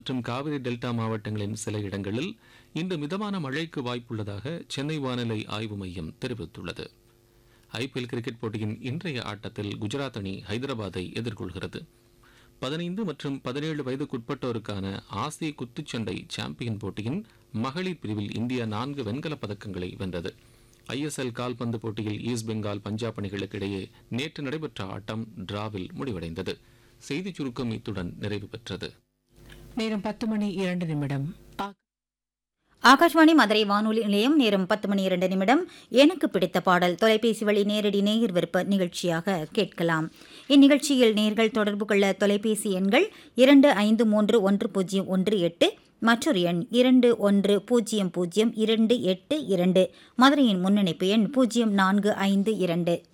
மற்றும் காவிரி டெல்டா மாவட்டங்களின் சில இடங்களில் இன்று மிதமான மழைக்கு வாய்ப்புள்ளதாக சென்னை வானிலை ஆய்வு மையம் தெரிவித்துள்ளது ஐபிஎல் கிரிக்கெட் போட்டியின் இன்றைய ஆட்டத்தில் குஜராத் அணி ஹைதராபாத்தை எதிர்கொள்கிறது பதினைந்து மற்றும் பதினேழு வயதுக்குட்பட்டோருக்கான ஆசிய குத்துச்சண்டை சாம்பியன் போட்டியின் மகளிர் பிரிவில் இந்தியா நான்கு வெண்கலப் பதக்கங்களை வென்றது ஐஎஸ்எல் கால்பந்து போட்டியில் ஈஸ்ட் பெங்கால் பஞ்சாப் அணிகளுக்கு இடையே நேற்று நடைபெற்ற ஆட்டம் டிராவில் முடிவடைந்தது செய்திச் சுருக்கம் இத்துடன் நிறைவு பெற்றது நேரம் பத்து மணி இரண்டு நிமிடம் ஆ- ஆகாஷ்வாணி மதுரை வானொலி நிலையம் நேரம் பத்து மணி இரண்டு நிமிடம் எனக்கு பிடித்த பாடல் தொலைபேசி வழி நேரடி நேயர் விருப்ப நிகழ்ச்சியாக கேட்கலாம் இந்நிகழ்ச்சியில் நேர்கள் தொடர்பு கொள்ள தொலைபேசி எண்கள் இரண்டு ஐந்து மூன்று ஒன்று பூஜ்ஜியம் ஒன்று எட்டு மற்றொரு எண் இரண்டு ஒன்று பூஜ்ஜியம் பூஜ்ஜியம் இரண்டு எட்டு இரண்டு மதுரையின் முன்னணிப்பு எண் பூஜ்ஜியம் நான்கு ஐந்து இரண்டு